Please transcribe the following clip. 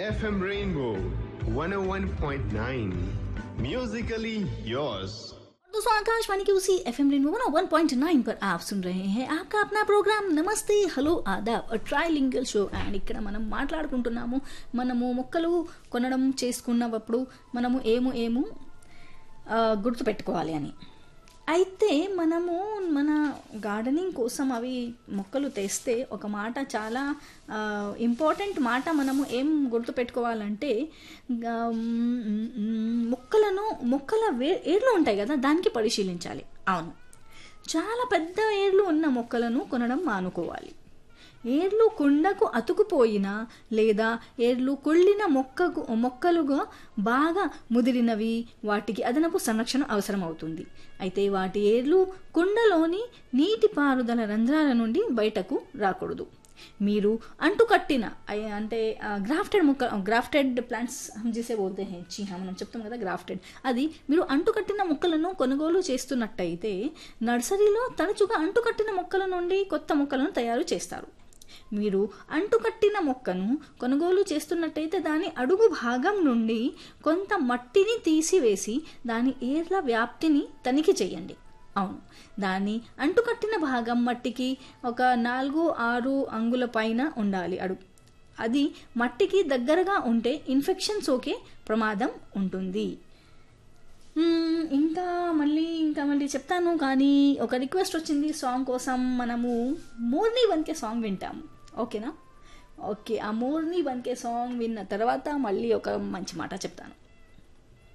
FM Rainbow 101.9. Musically yours. दोस्तों आकाशवाणी की उसी F M Rainbow one point nine पर आप सुन रहे हैं आपका अपना ప్రోగ్రామ్ నమస్తే హలో ఆదాబ్ ట్రైలింగల్ షో అండ్ ఇక్కడ మనం మాట్లాడుకుంటున్నాము మనము మొక్కలు కొనడం చేసుకున్నప్పుడు మనము ఏము ఏము ఆ, గుర్తుపెట్టుకోవాలి అని అయితే మనము మన గార్డెనింగ్ కోసం అవి మొక్కలు తెస్తే ఒక మాట చాలా ఇంపార్టెంట్ మాట మనము ఏం గుర్తుపెట్టుకోవాలంటే గా- మ్, మ్, మొక్కలను మొక్కల వే ఏర్లు ఉంటాయి కదా దానికి పరిశీలించాలి అవును చాలా పెద్ద ఏర్లు ఉన్న మొక్కలను కొనడం మానుకోవాలి ఏర్లు కుండకు అతుకుపోయిన లేదా ఏర్లు కుళ్ళిన మొక్కకు మొక్కలుగా బాగా ముదిరినవి వాటికి అదనపు సంరక్షణ అవసరం అవుతుంది అయితే వాటి ఏర్లు కుండలోని నీటి పారుదల రంధ్రాల నుండి బయటకు రాకూడదు మీరు అంటుకట్టిన అయ్- అంటే గ్రాఫ్టెడ్ మొక్క గ్రాఫ్టెడ్ ప్లాంట్స్ హమ్ జిసే బోల్తే హే జీ హా మనం చెప్తాం కదా గ్రాఫ్టెడ్ అది మీరు అంటుకట్టిన మొక్కలను కొనుగోలు చేస్తున్నట్టయితే నర్సరీలో తరచుగా అంటుకట్టిన మొక్కల నుండి కొత్త మొక్కలను తయారు చేస్తారు మీరు అంటుకట్టిన మొక్కను కొనుగోలు చేస్తున్నట్టయితే దాని అడుగు భాగం నుండి కొంత మట్టిని తీసివేసి దాని ఏర్ల వ్యాప్తిని తనిఖీ చేయండి అవును దాని అంటుకట్టిన భాగం మట్టికి ఒక నాలుగు ఆరు అంగుల పైన ఉండాలి అడుగు అది మట్టికి దగ్గరగా ఉంటే ఇన్ఫెక్షన్ సోకే ప్రమాదం ఉంటుంది మ్మ్, ఇంకా మళ్ళీ ఇంకా మళ్ళీ చెప్తాను కానీ ఒక రిక్వెస్ట్ వచ్చింది సాంగ్ కోసం మనము మోర్ని వన్కే సాంగ్ వింటాము ఓకేనా ఓకే ఆ మోర్ని వన్కే సాంగ్ విన్న తర్వాత మళ్ళీ ఒక మంచి మాట చెప్తాను